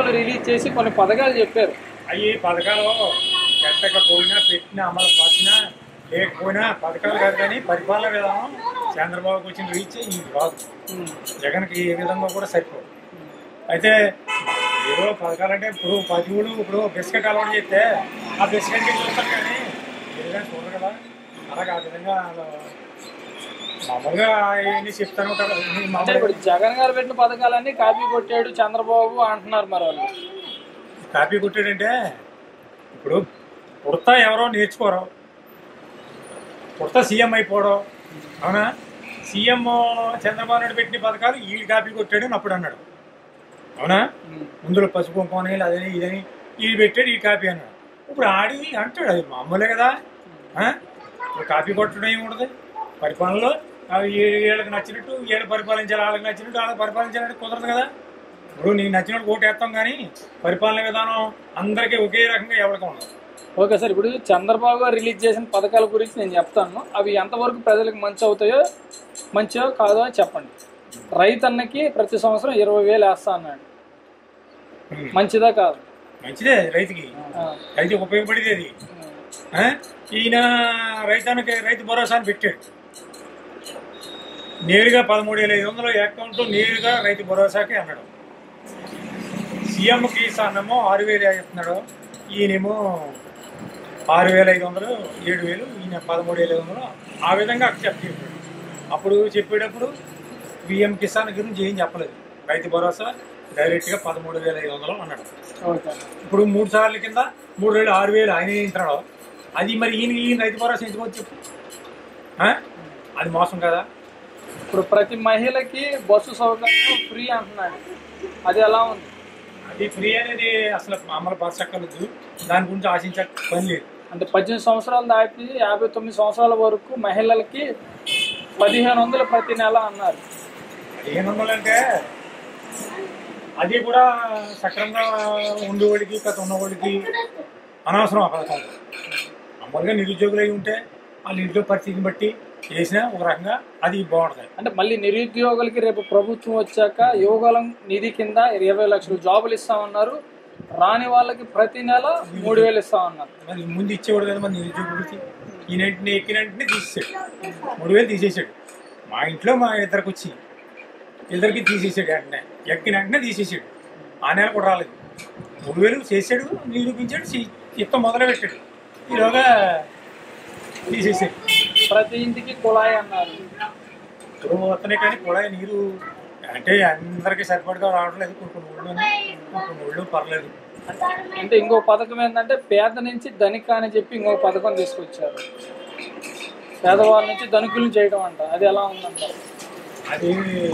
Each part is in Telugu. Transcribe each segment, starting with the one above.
వాళ్ళు రిలీజ్ చేసి కొన్ని పథకాలు చెప్పారు అవి పథకాలు పెట్టకపోయినా పెట్టినా అమలు పరిచినా లేకపోయినా పథకాలు కాదు కానీ పరిపాలన విధానం చంద్రబాబుకి వచ్చిన రీచ్ ఇది రాదు ఉమ్, జగన్కి ఏ విధంగా కూడా సరిపోదు అయితే ఏదో పథకాలంటే ఇప్పుడు పదివులు ఇప్పుడు బిస్కెట్ అలవాటు చేస్తే ఆ బిస్కెట్కి చూస్తారు కానీ ఏదైనా చూడరు కదా అలాగే ఆ విధంగా వాళ్ళు మామూలుగా అవన్నీ చెప్తాను ఉంటారు ఇన్ని అంటే మామూలుగా ఇప్పుడు జగన్ గారు పెట్టిన పథకాలన్నీ కాపీ కొట్టాడు చంద్రబాబు అంటున్నారు మరి వాళ్ళు కాపీ కొట్టాడంటే ఇప్పుడు పుడతా ఎవరో నేర్చుకోరు పుడతా సీఎం అయిపోవడం అవునా సీఎం చంద్రబాబు నాయుడు పెట్టిన పథకాలు వీళ్ళు కాపీ కొట్టాడు అని అప్పుడు అన్నాడు అవునా ఉమ్, ముందులో పసుపు కొని అదని ఇదని వీడు పెట్టాడు ఈ కాపీ అన్నాడు ఇప్పుడు ఆడి అంటాడు అది మామూలే కదా ఆ? ఇప్పుడు కాపీ కొట్టడం ఏముండదు పరిపాలనలో అవి ఏ- వీళ్ళకి నచ్చినట్టు వీళ్ళు పరిపాలించాలి వాళ్ళకి నచ్చినట్టు వాళ్ళకి పరిపాలించాలంటే కుదరదు కదా ఇప్పుడు నీకు నచ్చినట్టు ఓటు వేస్తాం కానీ పరిపాలన విధానం అందరికీ ఒకే రకంగా ఎవరికి ఉండదు ఓకే సార్ ఇప్పుడు చంద్రబాబు గారు రిలీజ్ చేసిన పథకాల గురించి నేను చెప్తాను అవి ఎంతవరకు ప్రజలకు మంచి అవుతాయో మంచియో కాదో అని చెప్పండి రైతన్నకి ప్రతి సంవత్సరం ఇరవై వేలు వేస్తా అన్నాడు మంచిదా కాదు మంచిదే రైతుకి ఆ, రైతుకి ఉపయోగపడేది అది ఆ? ఈయన రైతానికి రైతు భరోసా అని పెట్టాడు నేరుగా పదమూడు వేల ఐదు వందలు అకౌంట్ నేరుగా రైతు భరోసాకి అన్నాడు సీఎంకి సన్నమో ఆరు వేలు ఇస్తున్నాడు ఈయనేమో ఆరు వేల ఐదు వందలు ఏడు వేలు ఈయన పదమూడు వేల ఐదు వందలు ఆ విధంగా అక్సెప్ట్ చేశాడు అప్పుడు చెప్పేటప్పుడు పిఎం కిసాన్ గురించి ఏం చెప్పలేదు రైతు భరోసా డైరెక్ట్గా పదమూడు వేల ఐదు వందలు అన్నాడు ఓకే ఇప్పుడు మూడు సార్లు కింద మూడు వేలు ఆరు వేలు ఆయన ఇస్తున్నాడు అది మరి ఈయన ఈయన రైతు భరోసా ఎందుకు వచ్చి చెప్పు ఆ? అది మోసం కదా ఇప్పుడు ప్రతి మహిళకి బస్సు సౌకర్యం ఫ్రీ అంటున్నాడు అది ఎలా ఉంది అది ఫ్రీ అనేది అసలు అమలు పరచక్కర్లేదు దాని గురించి ఆశించే పని లేదు అంటే పద్దెనిమిది సంవత్సరాలు దాటి యాభై తొమ్మిది సంవత్సరాల వరకు మహిళలకి పదిహేను వందలు ప్రతి నెల అన్నారు పదిహేను వందలు అంటే అది కూడా సక్రమంగా ఉండేవాడికి కథ ఉన్నవాడికి అనవసరం ఆ పథకం మామూలుగా నిరుద్యోగులు అయి ఉంటే వాళ్ళ ఇంట్లో పరిస్థితిని బట్టి చేసినా ఒక రకంగా అది బాగుంటుంది అంటే మళ్ళీ నిరుద్యోగులకి రేపు ప్రభుత్వం వచ్చాక యువగలం నిధి కింద ఇరవై లక్షల జాబులు ఇస్తామన్నారు రాని వాళ్ళకి ప్రతి నెల మూడు వేలు ఇస్తామన్నారు మరి ముందు ఇచ్చేవాడు కదా మరి నిరుద్యోగులకి ఈయన వెంటనే ఎక్కిన వెంటనే తీసేసాడు మూడు వేలు తీసేసాడు మా ఇంట్లో మా ఇద్దరికి వచ్చి ఇద్దరికి తీసేసాడు వెంటనే ఎక్కిన వెంటనే తీసేసాడు ఆ నెల కూడా రాలేదు మూడు వేలు చేసాడు నిరూపించాడు చి- చిత్తం మొదలు పెట్టాడు ఈలోగా తీసేసాడు ప్రతి ఇంటికి కుళాయి అన్నారు ఇప్పుడు వస్తున్నాయి కానీ కూడా నీరు అంటే అందరికీ సరిపడగా రావట్లేదు కొన్ని కొన్ని ఊళ్ళు కొన్ని ఊళ్ళు పర్లేదు అంటే ఇంకో పథకం ఏంటంటే పేద నుంచి ధనిక అని చెప్పి ఇంకో పథకం తీసుకొచ్చారు పేదవాళ్ళ నుంచి ధనికులను చేయడం అంట అది ఎలా ఉందంట అది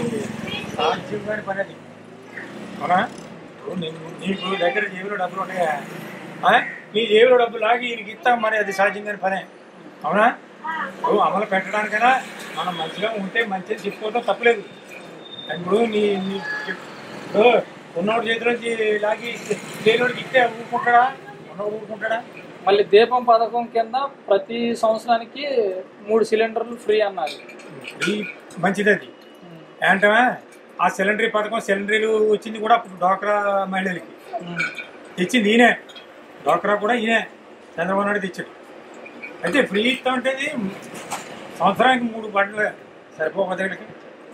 సాధ్యం కాని పని అది అవునా ఇప్పుడు నీకు నీకు దగ్గర జేబులో డబ్బులు ఉన్నాయా ఆ? నీ జేబులో డబ్బులు లాగి ఈయనకి ఇస్తాం మరి అది సాధ్యం కాని పనే అవునా ఇప్పుడు అమలు పెట్టడానికైనా మనం మంచిగా ఉంటే మంచిగా చెప్పుకోవడం తప్పలేదు ఇప్పుడు నీ నీ ఇప్పుడు ఉన్నోడి చేతిలోంచి లాగి లేనోడికి ఇస్తే ఊరుకుంటాడా ఉన్నోడు ఊరుకుంటాడా మళ్ళీ దీపం పథకం కింద ప్రతి సంవత్సరానికి మూడు సిలిండర్లు ఫ్రీ అన్నారు ఇది మంచిది అది ఏంటమా ఆ సిలిండరీ పథకం సిలిండరీలు వచ్చింది కూడా అప్పుడు డ్వాక్రా మహిళలకి ఉమ్. తెచ్చింది ఈయనే డ్వాక్రా కూడా ఈయనే చంద్రబాబు నాయుడు తెచ్చాడు అయితే ఫ్రీ ఇస్తా ఉంటుంది సంవత్సరానికి మూడు బండ్లు సరిపోక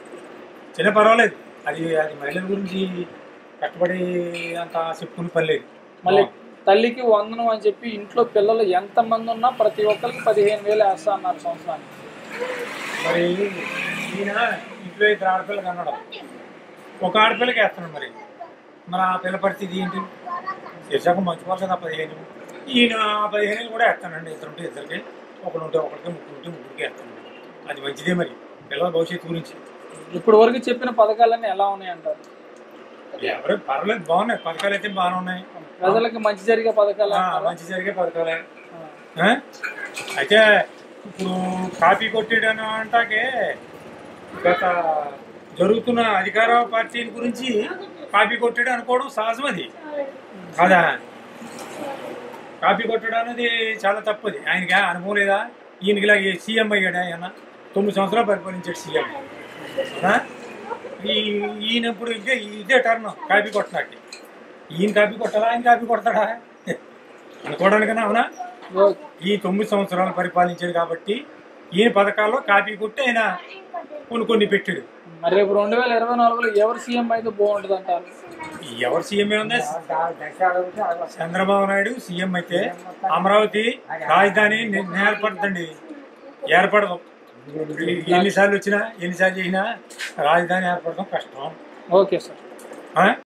చిన్న పర్వాలేదు అది అది మహిళల గురించి కష్టపడి అంత చెప్పుకుని పని లేదు మళ్ళీ తల్లికి వందనం అని చెప్పి ఇంట్లో పిల్లలు ఎంత మంది ఉన్నా ప్రతి ఒక్కరికి పదిహేను వేలు వేస్తా అన్నారు సంవత్సరానికి మరి ఈయన ఇంట్లో ఇద్దరు ఆడపిల్లకి అన్నాడు ఒక ఆడపిల్లకి వేస్తున్నాడు మరి మరి ఆ పిల్ల పరిస్థితి ఏంటి శీర్షకం మంచిపోవాలి కదా పదిహేను ఈయన ఆ పదిహేను కూడా వేస్తానండి ఇద్దరు ఉంటే ఇద్దరికి ఒకరు ఉంటే ఒకరికి ముగ్గురు ఉంటే ముగ్గురికి వేస్తాను అది మంచిదే మరి పిల్లల భవిష్యత్తు గురించి ఇప్పుడు వరకు చెప్పిన పథకాలన్నీ ఎలా ఉన్నాయి అంటారు ఎవరు పర్వాలేదు బాగున్నాయి పథకాలు అయితే బాగానే ఉన్నాయి ప్రజలకి మంచి జరిగే పథకాలు ఆ, అంటారా? మంచి జరిగే పథకాలే ఆ. ఆ? అయితే ఇప్పుడు కాపీ కొట్టేయడం అంటాకే గత జరుగుతున్న అధికార పార్టీ గురించి కాపీ కొట్టడం అనుకోవడం సహజం అది కాదా కాపీ కొట్టడం అనేది చాలా తప్పది ఆయనకి ఆ అనుభవం లేదా ఈయనకి ఇలా సీఎం అయ్యాడు ఆయన తొమ్మిది సంవత్సరాలు పరిపాలించాడు సీఎం ఆ? ఈ ఈయన ఇప్పుడు ఇంకా ఇదే టర్న్ కాపీ కొట్టినట్టు ఈయన కాపీ కొట్టాలా ఆయన కాపీ కొడతాడా అనుకోవడానికన్నా అవునా ఓకే ఈ తొమ్మిది సంవత్సరాలు పరిపాలించాడు కాబట్టి ఈయన పథకాల్లో కాపీ కొట్టి ఆయన కొన్ని కొన్ని పెట్టాడు మరి రేపు రెండు వేల ఇరవై నాలుగులో ఎవరు సీఎం అయితే బాగుంటుంది అంటారు ఎవరు సీఎం ఉంది చంద్రబాబు నాయుడు సీఎం అయితే అమరావతి రాజధాని నే- ఏర్పడుతుంది ఏర్పడదు ఎన్నిసార్లు వచ్చినా ఎన్నిసార్లు చేసినా రాజధాని ఏర్పడడం కష్టం ఓకే సార్ ఆ?